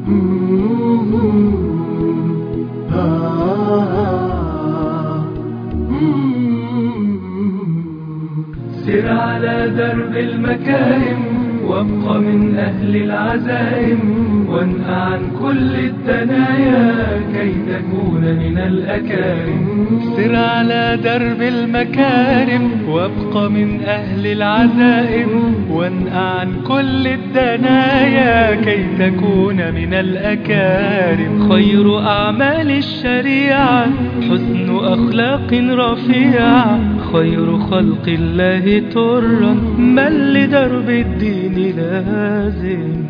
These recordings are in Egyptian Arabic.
سر على درب المكارم وابق من أهل العزائم وانهى عن كل الدنايا كي تكون من الأكارم سر على درب المكارم وابق من أهل العزائم وانهى عن كل الدنايا كي تكون من الأكارم خير أعمال الشريعة حسن أخلاق رفيعة خير خلق الله ترا من لدرب الدين لازم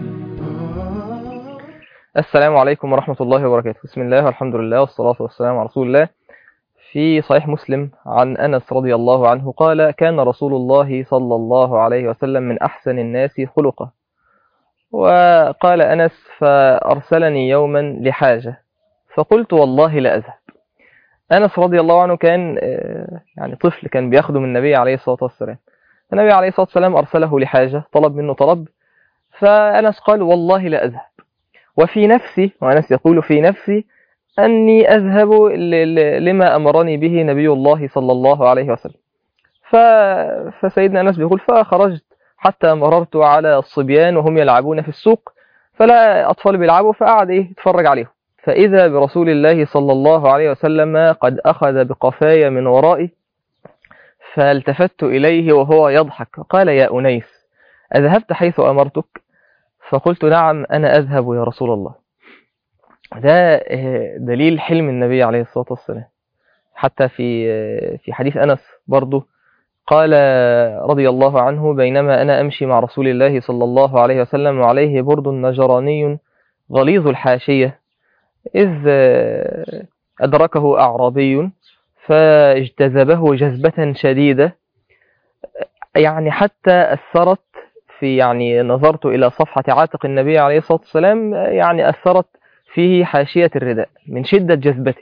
السلام عليكم ورحمة الله وبركاته بسم الله والحمد لله والصلاة والسلام على رسول الله في صحيح مسلم عن أنس رضي الله عنه قال كان رسول الله صلى الله عليه وسلم من أحسن الناس خلقا وقال أنس فأرسلني يوما لحاجة فقلت والله لا أذهب أنس رضي الله عنه كان يعني طفل كان بيخدم النبي عليه الصلاة والسلام النبي عليه الصلاة والسلام أرسله لحاجة طلب منه طلب فأنس قال والله لا أذهب وفي نفسي وأنس يقول في نفسي أني أذهب لما أمرني به نبي الله صلى الله عليه وسلم ف... فسيدنا أنس بيقول فخرجت حتى مررت على الصبيان وهم يلعبون في السوق فلا أطفال بيلعبوا فقعد إيه يتفرج عليهم فإذا برسول الله صلى الله عليه وسلم قد أخذ بقفاي من ورائي فالتفت إليه وهو يضحك قال يا أنيس أذهبت حيث أمرتك فقلت نعم أنا أذهب يا رسول الله ده دليل حلم النبي عليه الصلاة والسلام حتى في في حديث أنس برضه قال رضي الله عنه بينما أنا أمشي مع رسول الله صلى الله عليه وسلم وعليه برد نجراني غليظ الحاشية إذ أدركه أعرابي فاجتذبه جذبة شديدة يعني حتى أثرت في يعني نظرت إلى صفحة عاتق النبي عليه الصلاة والسلام يعني أثرت فيه حاشية الرداء من شدة جذبته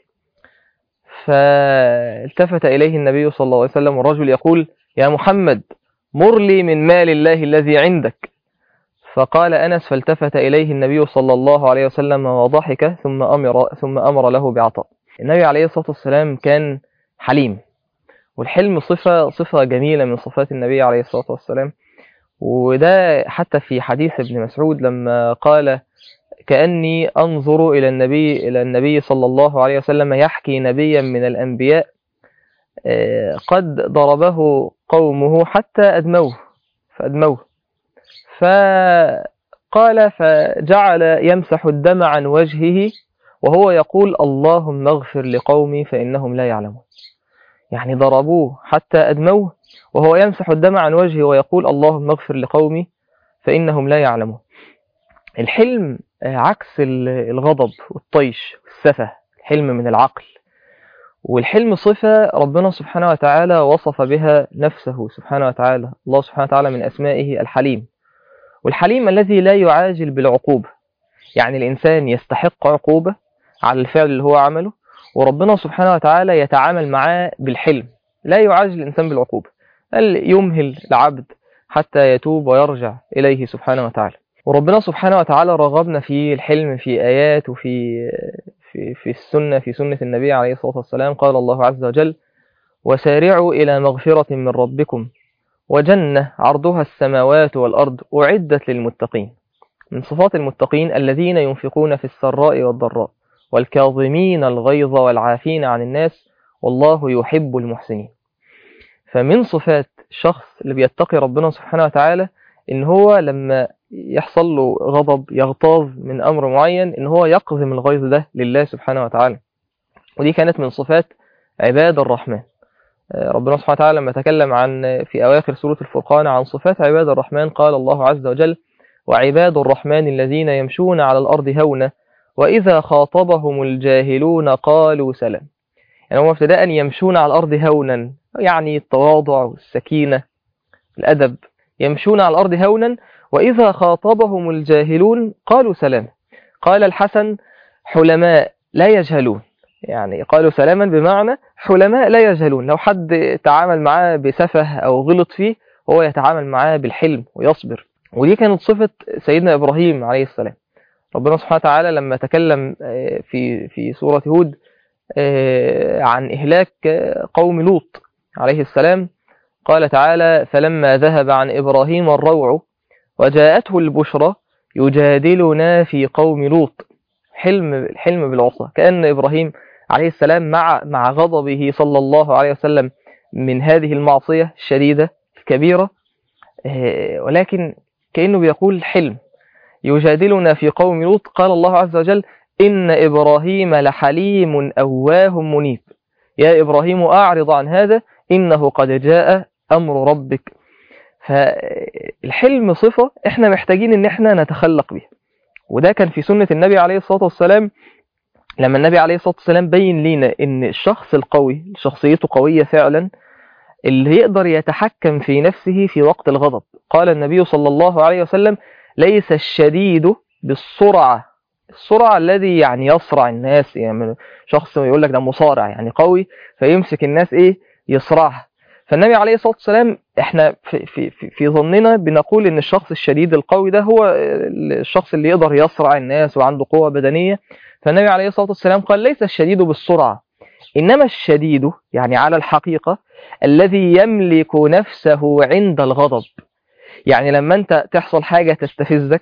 فالتفت إليه النبي صلى الله عليه وسلم والرجل يقول يا محمد مر لي من مال الله الذي عندك فقال أنس فالتفت إليه النبي صلى الله عليه وسلم وضحك ثم أمر, ثم أمر له بعطاء النبي عليه الصلاة والسلام كان حليم والحلم صفة صفة جميلة من صفات النبي عليه الصلاة والسلام وده حتى في حديث ابن مسعود لما قال كأني أنظر إلى النبي إلى النبي صلى الله عليه وسلم يحكي نبيا من الأنبياء قد ضربه قومه حتى أدموه فأدموه فقال فجعل يمسح الدم عن وجهه وهو يقول اللهم اغفر لقومي فإنهم لا يعلمون يعني ضربوه حتى أدموه وهو يمسح الدم عن وجهه ويقول اللهم اغفر لقومي فإنهم لا يعلمون الحلم عكس الغضب والطيش والسفه الحلم من العقل والحلم صفة ربنا سبحانه وتعالى وصف بها نفسه سبحانه وتعالى الله سبحانه وتعالى من أسمائه الحليم والحليم الذي لا يعاجل بالعقوبة يعني الإنسان يستحق عقوبة على الفعل اللي هو عمله وربنا سبحانه وتعالى يتعامل معاه بالحلم لا يعاجل الإنسان بالعقوبة بل يمهل العبد حتى يتوب ويرجع إليه سبحانه وتعالى وربنا سبحانه وتعالى رغبنا في الحلم في آيات وفي في في السنة في سنة النبي عليه الصلاة والسلام قال الله عز وجل وسارعوا إلى مغفرة من ربكم وجنة عرضها السماوات والأرض أعدت للمتقين من صفات المتقين الذين ينفقون في السراء والضراء والكاظمين الغيظ والعافين عن الناس والله يحب المحسنين فمن صفات الشخص اللي بيتقي ربنا سبحانه وتعالى إن هو لما يحصل له غضب يغتاظ من أمر معين إن هو يقذم الغيظ ده لله سبحانه وتعالى ودي كانت من صفات عباد الرحمن ربنا سبحانه وتعالى لما تكلم عن في أواخر سورة الفرقان عن صفات عباد الرحمن قال الله عز وجل وعباد الرحمن الذين يمشون على الأرض هونا وإذا خاطبهم الجاهلون قالوا سلام يعني هم ابتداء يمشون على الأرض هونا يعني التواضع والسكينة الأدب يمشون على الأرض هونا وإذا خاطبهم الجاهلون قالوا سلام قال الحسن حلماء لا يجهلون يعني قالوا سلاما بمعنى حلماء لا يجهلون لو حد تعامل معاه بسفه أو غلط فيه هو يتعامل معاه بالحلم ويصبر ودي كانت صفة سيدنا إبراهيم عليه السلام ربنا سبحانه وتعالى لما تكلم آه، في في سورة هود آه، عن إهلاك آه، قوم لوط عليه السلام قال تعالى فلما ذهب عن إبراهيم الروع وجاءته البشرى يجادلنا في قوم لوط حلم الحلم بالعصا كأن إبراهيم عليه السلام مع مع غضبه صلى الله عليه وسلم من هذه المعصية الشديدة الكبيرة آه، ولكن كأنه بيقول حلم يجادلنا في قوم لوط قال الله عز وجل إن إبراهيم لحليم أواه منيب يا إبراهيم أعرض عن هذا إنه قد جاء أمر ربك فالحلم صفة إحنا محتاجين إن إحنا نتخلق بها وده كان في سنة النبي عليه الصلاة والسلام لما النبي عليه الصلاة والسلام بين لينا إن الشخص القوي شخصيته قوية فعلا اللي يقدر يتحكم في نفسه في وقت الغضب قال النبي صلى الله عليه وسلم ليس الشديد بالسرعة السرعة الذي يعني يصرع الناس يعني شخص يقول لك ده مصارع يعني قوي فيمسك الناس ايه يصرعها فالنبي عليه الصلاة والسلام احنا في, في, في, في ظننا بنقول ان الشخص الشديد القوي ده هو الشخص اللي يقدر يصرع الناس وعنده قوة بدنية فالنبي عليه الصلاة والسلام قال ليس الشديد بالسرعة إنما الشديد يعني على الحقيقة الذي يملك نفسه عند الغضب يعني لما انت تحصل حاجة تستفزك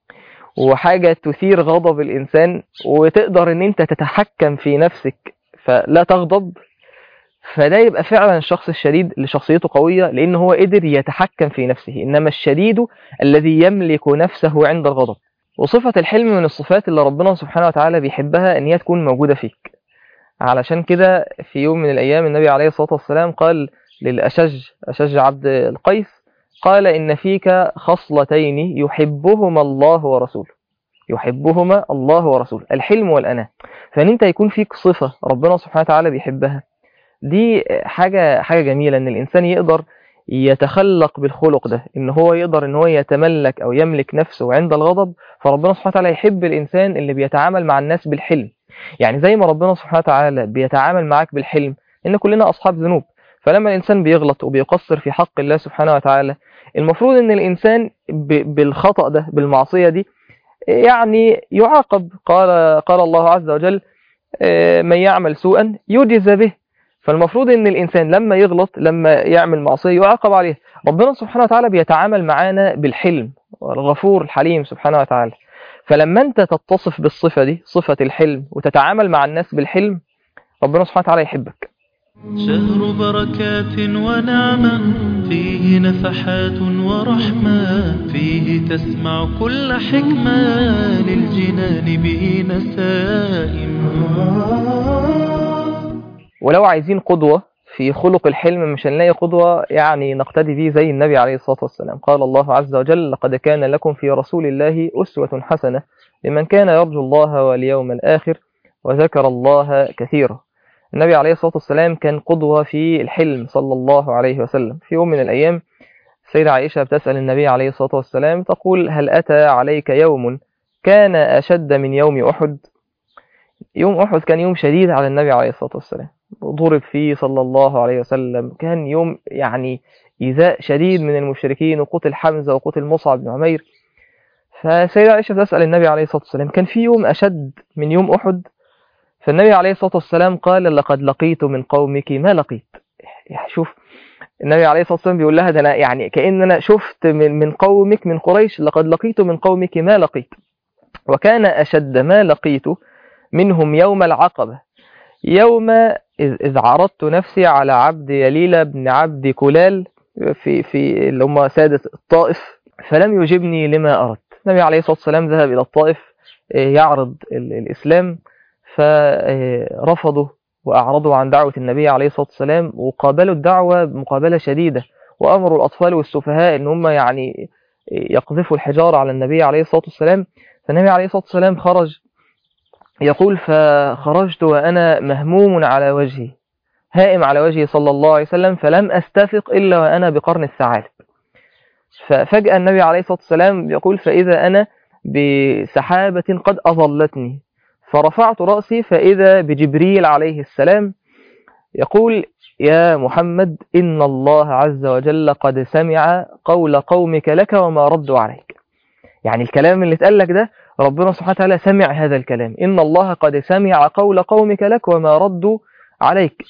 وحاجة تثير غضب الإنسان وتقدر ان انت تتحكم في نفسك فلا تغضب فده يبقى فعلا الشخص الشديد اللي شخصيته قوية لأن هو قدر يتحكم في نفسه إنما الشديد الذي يملك نفسه عند الغضب وصفة الحلم من الصفات اللي ربنا سبحانه وتعالى بيحبها إن هي تكون موجودة فيك علشان كده في يوم من الأيام النبي عليه الصلاة والسلام قال للأشج أشج عبد القيس قال إن فيك خصلتين يحبهما الله ورسوله يحبهما الله ورسوله الحلم والأناة فإن أنت يكون فيك صفة ربنا سبحانه وتعالى بيحبها دي حاجة حاجة جميلة إن الإنسان يقدر يتخلق بالخلق ده إن هو يقدر إن هو يتملك أو يملك نفسه عند الغضب فربنا سبحانه وتعالى يحب الإنسان اللي بيتعامل مع الناس بالحلم يعني زي ما ربنا سبحانه وتعالى بيتعامل معاك بالحلم إن كلنا أصحاب ذنوب فلما الإنسان بيغلط وبيقصر في حق الله سبحانه وتعالى المفروض إن الإنسان بالخطأ ده بالمعصية دي يعني يعاقب قال قال الله عز وجل من يعمل سوءا يجز به فالمفروض ان الانسان لما يغلط لما يعمل معصيه يعاقب عليها ربنا سبحانه وتعالى بيتعامل معانا بالحلم الغفور الحليم سبحانه وتعالى فلما انت تتصف بالصفه دي صفه الحلم وتتعامل مع الناس بالحلم ربنا سبحانه وتعالى يحبك شهر بركات ونعمة فيه نفحات ورحمة فيه تسمع كل حكمة للجنان به نسائم ولو عايزين قدوة في خلق الحلم مش هنلاقي قدوة يعني نقتدي به زي النبي عليه الصلاة والسلام قال الله عز وجل لقد كان لكم في رسول الله أسوة حسنة لمن كان يرجو الله واليوم الآخر وذكر الله كثيرا النبي عليه الصلاة والسلام كان قدوة في الحلم صلى الله عليه وسلم في يوم من الأيام السيدة عائشة بتسأل النبي عليه الصلاة والسلام تقول هل أتى عليك يوم كان أشد من يوم أحد يوم أحد كان يوم شديد على النبي عليه الصلاة والسلام ضرب فيه صلى الله عليه وسلم كان يوم يعني إيذاء شديد من المشركين وقتل حمزة وقتل مصعب بن عمير فسيدة عائشة تسأل النبي عليه الصلاة والسلام كان في يوم أشد من يوم أحد فالنبي عليه الصلاة والسلام قال لقد لقيت من قومك ما لقيت يعني شوف النبي عليه الصلاة والسلام بيقول لها ده أنا يعني كأن أنا شفت من, من قومك من قريش لقد لقيت من قومك ما لقيت وكان أشد ما لقيت منهم يوم العقبة يوم إذ عرضت نفسي على عبد يليل بن عبد كلال في في اللي هم سادة الطائف فلم يجبني لما أردت النبي عليه الصلاة والسلام ذهب إلى الطائف يعرض الإسلام فرفضوا وأعرضوا عن دعوة النبي عليه الصلاة والسلام وقابلوا الدعوة بمقابلة شديدة وأمروا الأطفال والسفهاء إن هم يعني يقذفوا الحجارة على النبي عليه الصلاة والسلام فالنبي عليه الصلاة والسلام خرج يقول فخرجت وأنا مهموم على وجهي هائم على وجهي صلى الله عليه وسلم فلم أستفق إلا وأنا بقرن الثعالب ففجأة النبي عليه الصلاة والسلام يقول فإذا أنا بسحابة قد أظلتني فرفعت رأسي فإذا بجبريل عليه السلام يقول يا محمد إن الله عز وجل قد سمع قول قومك لك وما ردوا عليك يعني الكلام اللي اتقال لك ده ربنا سبحانه وتعالى سمع هذا الكلام إن الله قد سمع قول قومك لك وما ردوا عليك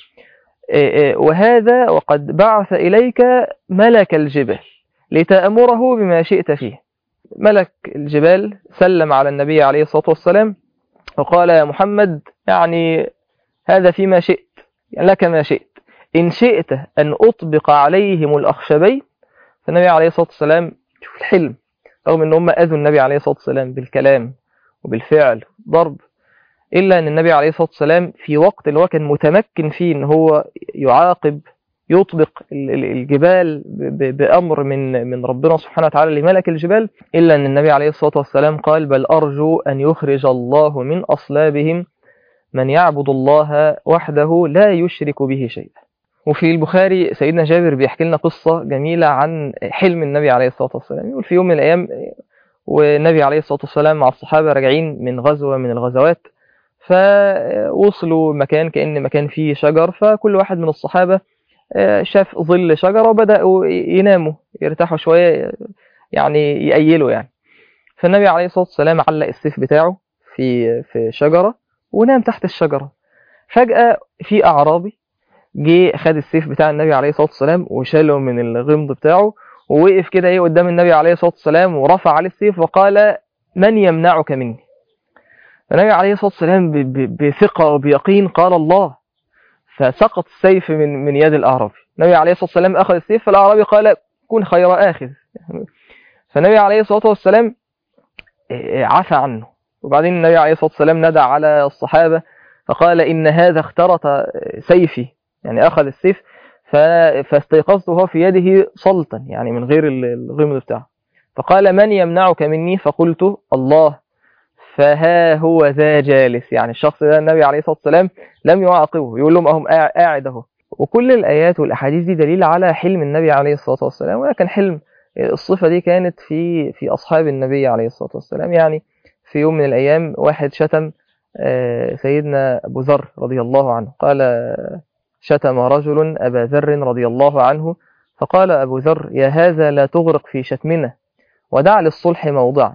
وهذا وقد بعث إليك ملك الجبال لتأمره بما شئت فيه ملك الجبال سلم على النبي عليه الصلاة والسلام وقال يا محمد يعني هذا فيما شئت يعني لك ما شئت إن شئت أن أطبق عليهم الأخشبين فالنبي عليه الصلاة والسلام شوف الحلم رغم أن هم أذوا النبي عليه الصلاة والسلام بالكلام وبالفعل ضرب إلا أن النبي عليه الصلاة والسلام في وقت اللي هو كان متمكن فيه أن هو يعاقب يطبق الجبال بأمر من من ربنا سبحانه وتعالى لملك الجبال إلا أن النبي عليه الصلاة والسلام قال بل أرجو أن يخرج الله من أصلابهم من يعبد الله وحده لا يشرك به شيئا وفي البخاري سيدنا جابر بيحكي لنا قصة جميلة عن حلم النبي عليه الصلاة والسلام يقول في يوم من الأيام والنبي عليه الصلاة والسلام مع الصحابة راجعين من غزوة من الغزوات فوصلوا مكان كأن مكان فيه شجر فكل واحد من الصحابة شاف ظل شجرة وبدأوا يناموا يرتاحوا شوية يعني يأيلوا يعني فالنبي عليه الصلاة والسلام علق السيف بتاعه في في شجرة ونام تحت الشجرة فجأة في أعرابي جه خد السيف بتاع النبي عليه الصلاة والسلام وشاله من الغمض بتاعه ووقف كده ايه قدام النبي عليه الصلاة والسلام ورفع عليه السيف وقال من يمنعك مني النبي عليه الصلاة والسلام بثقة وبيقين قال الله فسقط السيف من من يد الأعرابي النبي عليه الصلاة والسلام أخذ السيف فالأعرابي قال كن خير آخذ فالنبي عليه الصلاة والسلام عفى عنه وبعدين النبي عليه الصلاة والسلام ندى على الصحابة فقال إن هذا اخترط سيفي يعني أخذ السيف فاستيقظت وهو في يده صلتا يعني من غير الغمض بتاعه فقال من يمنعك مني فقلت الله فها هو ذا جالس يعني الشخص ده النبي عليه الصلاة والسلام لم يعاقبه يقول لهم أهم قاعد اهو وكل الآيات والأحاديث دي دليل على حلم النبي عليه الصلاة والسلام ولكن حلم الصفة دي كانت في في أصحاب النبي عليه الصلاة والسلام يعني في يوم من الأيام واحد شتم سيدنا أبو ذر رضي الله عنه قال شتم رجل أبا ذر رضي الله عنه فقال أبو ذر يا هذا لا تغرق في شتمنا ودع للصلح موضعا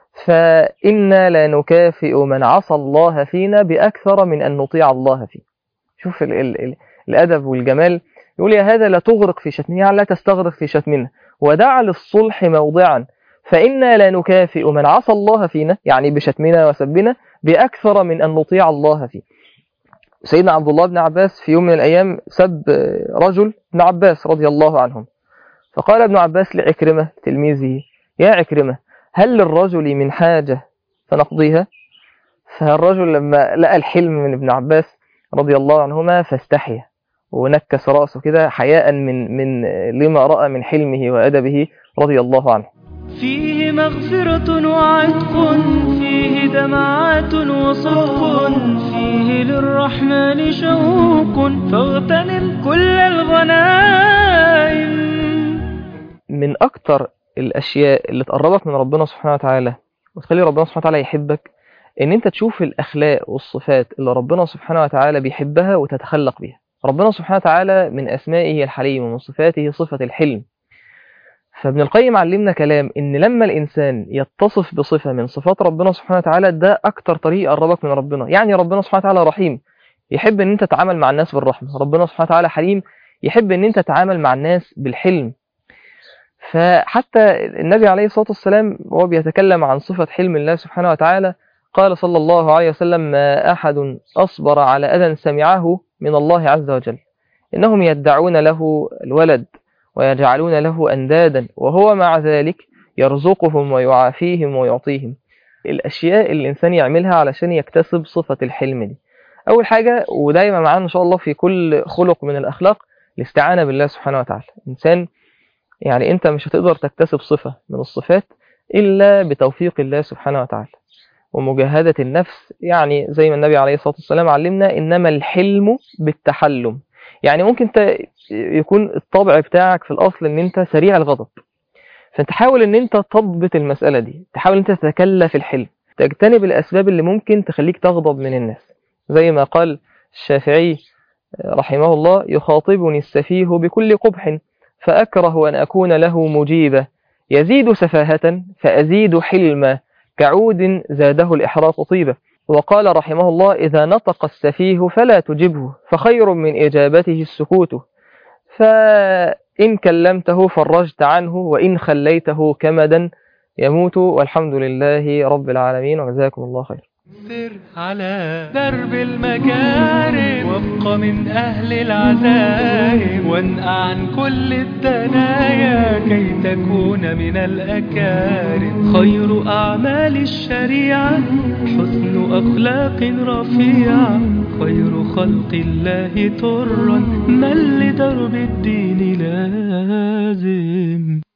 فإنا لا نكافئ من عصى الله فينا بأكثر من أن نطيع الله فيه شوف ال ال ال الأدب والجمال يقول يا هذا لا تغرق في شتمنا يعني لا تستغرق في شتمنا ودع للصلح موضعا فإنا لا نكافئ من عصى الله فينا يعني بشتمنا وسبنا بأكثر من أن نطيع الله فيه سيدنا عبد الله بن عباس في يوم من الأيام سب رجل ابن عباس رضي الله عنهم فقال ابن عباس لعكرمة تلميذه يا عكرمة هل للرجل من حاجة فنقضيها فالرجل لما لقى الحلم من ابن عباس رضي الله عنهما فاستحيا ونكس رأسه كده حياء من من لما رأى من حلمه وأدبه رضي الله عنه فيه مغفرة وعتق فيه دمعات وصدق فيه للرحمن شوق فاغتنم كل الغنائم من أكتر الأشياء اللي تقربك من ربنا سبحانه وتعالى وتخلي ربنا سبحانه وتعالى يحبك إن أنت تشوف الأخلاق والصفات اللي ربنا سبحانه وتعالى بيحبها وتتخلق بيها ربنا سبحانه وتعالى من أسمائه الحليم ومن صفاته صفة الحلم فابن القيم علمنا كلام ان لما الانسان يتصف بصفه من صفات ربنا سبحانه وتعالى ده اكتر طريق يقربك من ربنا يعني ربنا سبحانه وتعالى رحيم يحب ان انت تتعامل مع الناس بالرحمه ربنا سبحانه وتعالى حليم يحب ان انت تتعامل مع الناس بالحلم فحتى النبي عليه الصلاه والسلام وهو بيتكلم عن صفه حلم الله سبحانه وتعالى قال صلى الله عليه وسلم ما احد اصبر على اذى سمعه من الله عز وجل انهم يدعون له الولد ويجعلون له أندادا وهو مع ذلك يرزقهم ويعافيهم ويعطيهم الأشياء اللي الإنسان يعملها علشان يكتسب صفة الحلم دي أول حاجة ودايما معانا إن شاء الله في كل خلق من الأخلاق الاستعانة بالله سبحانه وتعالى إنسان يعني أنت مش هتقدر تكتسب صفة من الصفات إلا بتوفيق الله سبحانه وتعالى ومجاهدة النفس يعني زي ما النبي عليه الصلاة والسلام علمنا إنما الحلم بالتحلم يعني ممكن انت يكون الطبع بتاعك في الاصل ان انت سريع الغضب فانت حاول ان انت تضبط المسألة دي تحاول ان انت تتكلف الحلم تجتنب الاسباب اللي ممكن تخليك تغضب من الناس زي ما قال الشافعي رحمه الله يخاطبني السفيه بكل قبح فأكره أن أكون له مجيبا يزيد سفاهة فأزيد حلما كعود زاده الإحراق طيبة وقال رحمه الله إذا نطق السفيه فلا تجبه فخير من إجابته السكوت فإن كلمته فرجت عنه وإن خليته كمدا يموت والحمد لله رب العالمين وجزاكم الله خير سر على درب المكارم وابق من أهل العزائم وانقع عن كل الدنايا كي تكون من الأكارم خير أعمال الشريعة حسن أخلاق رفيعة خير خلق الله ترا من لدرب الدين لازم